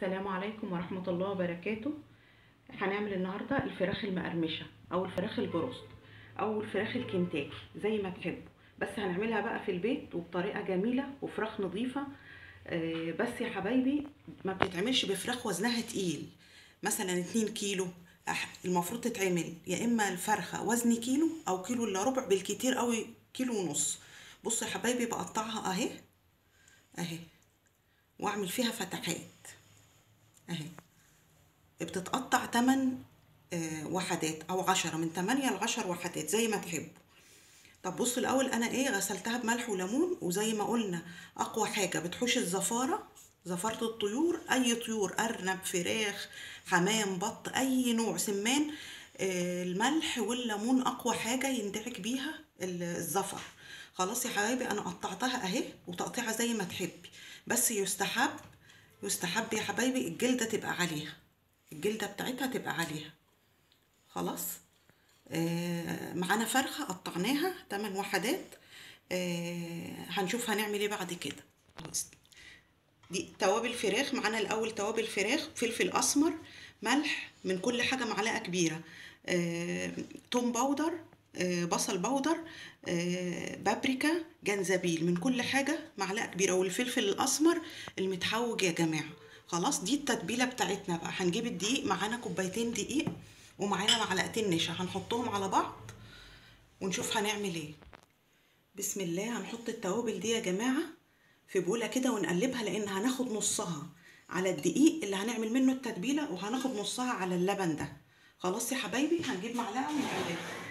السلام عليكم ورحمة الله وبركاته هنعمل النهاردة الفراخ المقرمشة أو الفراخ البروست أو الفراخ الكنتاكي زي ما تحبوا بس هنعملها بقى في البيت وبطريقة جميلة وفراخ نظيفة آه، بس يا حبايبي ما بتتعملش بفراخ وزنها تقيل مثلا 2 كيلو أح- المفروض تتعمل يا اما الفرخه وزن كيلو او كيلو الا ربع بالكتير قوي كيلو ونص بصوا يا حبايبي بقطعها اهي اهي واعمل فيها فتحات اهي بتتقطع 8 وحدات او 10 من 8 ل 10 وحدات زي ما تحبوا طب بصوا الاول انا ايه غسلتها بملح وليمون وزي ما قلنا اقوى حاجه بتحوش الزفاره زفاره الطيور اي طيور ارنب فراخ حمام بط اي نوع سمان آه، الملح والليمون اقوى حاجه يندعك بيها ال- الزفر خلاص يا حبايبي انا قطعتها اهي وتقطيعها زي ما تحبي بس يستحب يستحب يا حبايبي الجلده تبقى عليها الجلده بتاعتها تبقى عليها خلاص آه معانا فرخة قطعناها 8 وحدات آه هنشوف هنعمل ايه بعد كده دي توابل فراخ معانا الاول توابل فراخ فلفل اسمر ملح من كل حاجة معلقة كبيرة آه توم باودر آه بصل باودر آه بابريكا جنزبيل من كل حاجة معلقة كبيرة والفلفل الأسمر المتحوج يا جماعة خلاص دي التتبيلة بتاعتنا بقى هنجيب الدقيق معانا كوبايتين دقيق ومعانا معلقتين نشا هنحطهم على بعض ونشوف هنعمل ايه بسم الله هنحط التوابل دي يا جماعة في بولة كده ونقلبها لان هناخد نصها على الدقيق اللي هنعمل منه التتبيلة وهناخد نصها على اللبن ده خلاص يا حبايبي هنجيب معلقة ونقلبها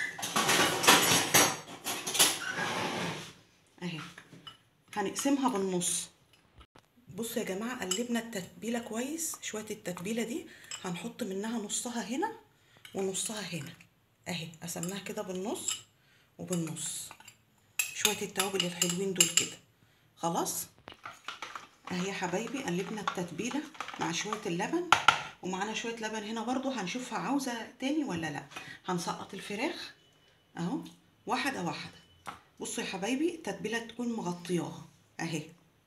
اهي هنقسمها بالنص بصوا يا جماعة قلبنا التتبيلة كويس شوية التتبيلة دي هنحط منها نصها هنا ونصها هنا اهي قسمناها كده بالنص وبالنص شوية التوابل الحلوين دول كده خلاص اهي يا حبايبي قلبنا التتبيلة مع شوية اللبن ومعانا شوية لبن هنا برضو هنشوفها عاوزة تاني ولا لا هنسقط الفراخ اهو واحدة واحدة بصوا يا حبايبي التتبيلة تكون مغطياها اهي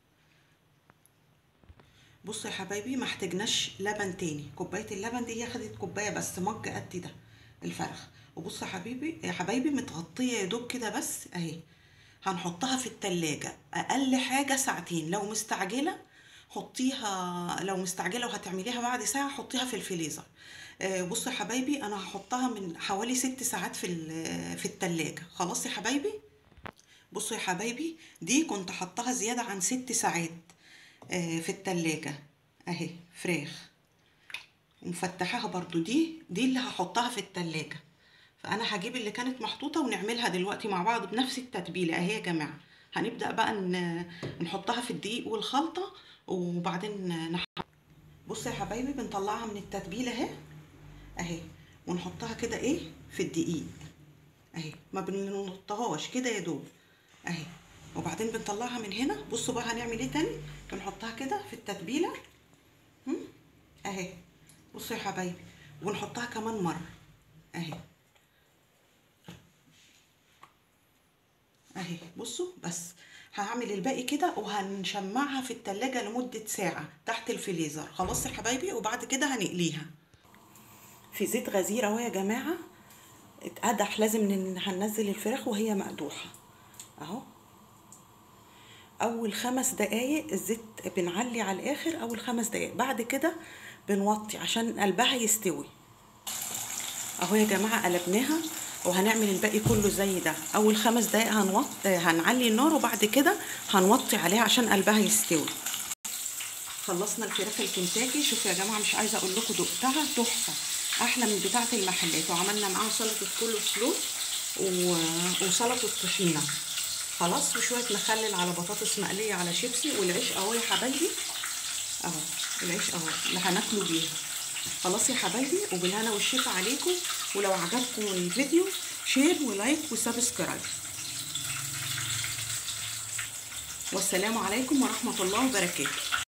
بصوا يا حبايبي ما احتاجناش لبن تاني كوبايه اللبن دي هي خدت كوبايه بس مج قد ده الفرخ وبصوا يا حبيبي يا حبايبي متغطيه يا دوب كده بس اهي هنحطها في التلاجة اقل حاجه ساعتين لو مستعجله حطيها لو مستعجله وهتعمليها بعد ساعه حطيها في الفريزر آه، بصوا يا حبايبي انا هحطها من حوالي ست ساعات في ال- في التلاجة خلاص يا حبايبي بصوا يا حبايبي دي كنت حطها زيادة عن ست ساعات آه، في التلاجة اهي فراخ ومفتحاها برضو دي دي اللي هحطها في التلاجة فانا هجيب اللي كانت محطوطة ونعملها دلوقتي مع بعض بنفس التتبيلة اهي يا جماعة هنبدأ بقى ن- نحطها في الدقيق والخلطة وبعدين نح... بصوا يا حبايبي بنطلعها من التتبيلة اهي اهي ونحطها كده ايه في الدقيق اهي ما بننطهاش كده يا دوب اهي وبعدين بنطلعها من هنا بصوا بقى هنعمل ايه تاني بنحطها كده في التتبيله هم؟ اهي بصوا يا حبايبي ونحطها كمان مره اهي اهي بصوا بس هعمل الباقي كده وهنشمعها في التلاجة لمدة ساعة تحت الفريزر خلاص يا حبايبي وبعد كده هنقليها في زيت غزير اهو يا جماعة اتقدح لازم ن- هننزل الفراخ وهي مقدوحة اهو اول خمس دقايق الزيت بنعلي على الاخر اول خمس دقايق بعد كده بنوطي عشان قلبها يستوي اهو يا جماعه قلبناها وهنعمل الباقي كله زي ده اول خمس دقايق هنوط هنعلي النار وبعد كده هنوطي عليها عشان قلبها يستوي خلصنا الفراخ الكنتاكي شوفوا يا جماعه مش عايزه اقول لكم دقتها تحفه احلى من بتاعه المحلات وعملنا معاها سلطه كله سلو و... وسلطه طحينه خلاص وشويه مخلل على بطاطس مقليه على شيبسي والعيش اهو يا حبايبي اهو العيش اهو اللي هناكله بيها خلاص يا حبايبي وبالهنا والشفا عليكم ولو عجبكم الفيديو شير ولايك وسبسكرايب والسلام عليكم ورحمه الله وبركاته